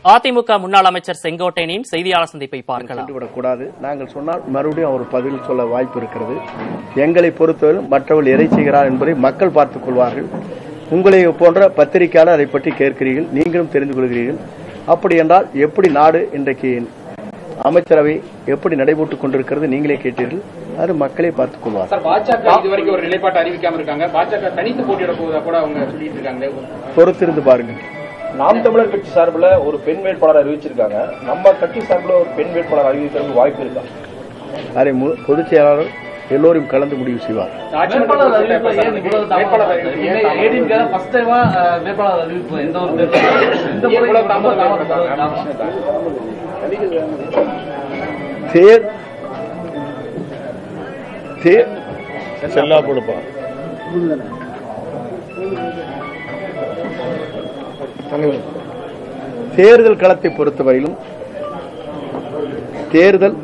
அதிமுக முன்னாள் அமைச்சர் செங்கோட்டையனின் செய்தியாளர் சந்திப்பை பார்க்கலாம் விடக்கூடாது நாங்கள் சொன்னால் மறுபடியும் அவர் பதில் சொல்ல வாய்ப்பு இருக்கிறது எங்களை பொறுத்தவரை மற்றவர்கள் எதை செய்கிறார் என்பதை மக்கள் பார்த்துக் கொள்வார்கள் உங்களை போன்ற பத்திரிகையாளர் அதை பற்றி கேட்கிறீர்கள் நீங்களும் தெரிந்து கொள்கிறீர்கள் அப்படி என்றால் எப்படி நாடு இன்றைக்கு அமைச்சரவை எப்படி நடைபெற்றுக் கொண்டிருக்கிறது நீங்களே கேட்டீர்கள் அது மக்களே பார்த்துக் கொள்வார் சார் பாஜக இதுவரைக்கும் ஒரு நிலைப்பாட்டை அறிவிக்காம இருக்காங்க பாஜக தனித்து போட்டியிட போவதா கூட அவங்க சொல்லிட்டு இருக்காங்க பொறுத்திருந்து பாருங்கள் நாம் தமிழர் கட்சி சார்பில் ஒரு பெண் வேட்பாளர் அறிவிச்சிருக்காங்க நம்ம கட்சி சார்பில் ஒரு பெண் வேட்பாளர் அறிவிக்கிறதுக்கு வாய்ப்பு இருக்கா அதை மு- பொதுச் செயலாளர் எல்லோரும் கலந்து முடிவு செய்வார் வேட்பாளர் அறிவிப்புல ஏன் இவ்வளவு வேட்பாளர் தாமதம்? அறிவிப்பு ஏன் ஏன் தாமதம்? ADMK தான் first time ஆ, அஹ், வேட்பாளர் அறிவிப்பு எந்த ஒரு வேட்பாளர் இந்த ஏன் முறை இவ்வளவு ரொம்ப தாமதம் தாமதம். இருக்காங்க? தேர் தேர் செல்லா கொடுப்பா தேர்தல் களத்தை பொறுத்தவரையிலும் தேர்தல்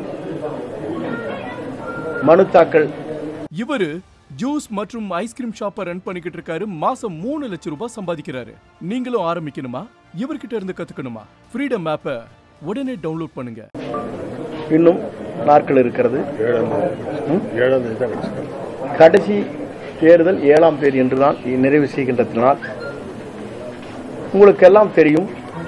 மனு தாக்கல் இவரு ஜூஸ் மற்றும் ஐஸ்கிரீம் ஷாப்பை ரன் பண்ணிக்கிட்டு இருக்காரு மாசம் மூணு லட்சம் ரூபாய் சம்பாதிக்கிறாரு நீங்களும் ஆரம்பிக்கணுமா இவர்கிட்ட இருந்து கத்துக்கணுமா ஃப்ரீடம் ஆப்பை உடனே டவுன்லோட் பண்ணுங்க இன்னும் நாட்கள் இருக்கிறது ம்? கடைசி தேர்தல் ஏழாம் தேதி என்றுதான் நிறைவு செய்கின்றதனால் உங்களுக்கு எல்லாம் தெரியும்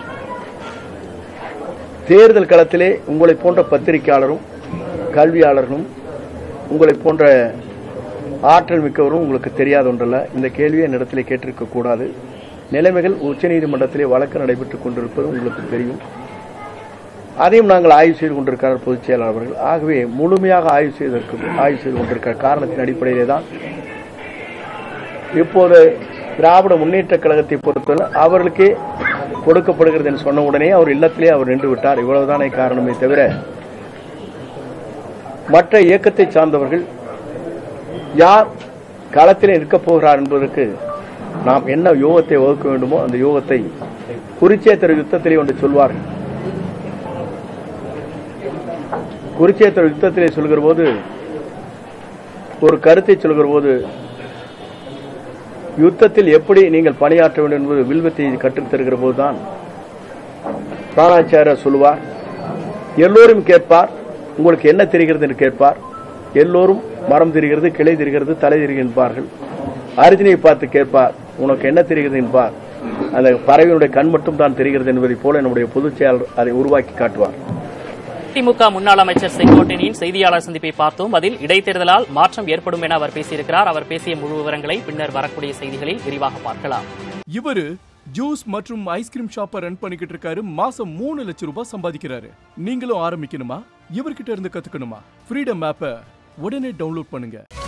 தேர்தல் களத்திலே உங்களை போன்ற பத்திரிகையாளரும் கல்வியாளர்களும் உங்களை போன்ற ஆற்றல் மிக்கவரும் உங்களுக்கு தெரியாத ஒன்றல்ல இந்த கேள்வியை என்னிடத்திலே கேட்டிருக்க கூடாது நிலைமைகள் உச்சநீதிமன்றத்திலே வழக்கு நடைபெற்றுக் கொண்டிருப்பது உங்களுக்கு தெரியும் அதையும் நாங்கள் ஆய்வு செய்து கொண்டிருக்கிறார் பொதுச் செயலாளர் அவர்கள் ஆகவே முழுமையாக ஆய்வு செய்வதற்கு ஆய்வு செய்து கொண்டிருக்கிற காரணத்தின் அடிப்படையிலே தான் இப்போது திராவிட முன்னேற்ற கழகத்தை பொறுத்தவரை அவர்களுக்கே கொடுக்கப்படுகிறது என்று சொன்ன உடனே அவர் இல்லத்திலே அவர் நின்று விட்டார் இவ்வளவுதானே காரணமே தவிர மற்ற இயக்கத்தை சார்ந்தவர்கள் யார் களத்திலே நிற்கப் போகிறார் என்பதற்கு நாம் என்ன யோகத்தை வகுக்க வேண்டுமோ அந்த யோகத்தை குருச்சேத்திர யுத்தத்திலே ஒன்று சொல்வார்கள் குருச்சேத்திர யுத்தத்திலே சொல்கிற போது ஒரு கருத்தை சொல்கிற போது யுத்தத்தில் எப்படி நீங்கள் பணியாற்ற வேண்டும் என்பது வில்வத்தை கற்றுத் தருகிற போதுதான் பிராணாச்சாரியர் சொல்லுவார் எல்லோரும் கேட்பார் உங்களுக்கு என்ன தெரிகிறது என்று கேட்பார் எல்லோரும் மரம் தெரிகிறது கிளை தெரிகிறது தலை தெரிகிறது என்பார்கள் அர்ஜுனை பார்த்து கேட்பார் உனக்கு என்ன தெரிகிறது என்பார் அந்த பறவையினுடைய கண் மட்டும் தான் தெரிகிறது என்பதைப் போல நம்முடைய பொதுச் செயலாளர் அதை உருவாக்கி காட்டுவார் அதிமுக முன்னாள் அமைச்சர் செங்கோட்டையனின் செய்தியாளர் சந்திப்பை பார்த்தோம் அதில் இடைத்தேர்தலால் மாற்றம் ஏற்படும் என அவர் பேசியிருக்கிறார் அவர் பேசிய முழு விவரங்களை பின்னர் வரக்கூடிய செய்திகளில் விரிவாக பார்க்கலாம் இவரு ஜூஸ் மற்றும் ஐஸ்கிரீம் ஷாப்பை ரன் பண்ணிக்கிட்டு இருக்காரு மாசம் மூணு லட்சம் ரூபாய் சம்பாதிக்கிறாரு நீங்களும் ஆரம்பிக்கணுமா இவர்கிட்ட இருந்து கத்துக்கணுமா ஃப்ரீடம் ஆப்பை உடனே டவுன்லோட் பண்ணுங்க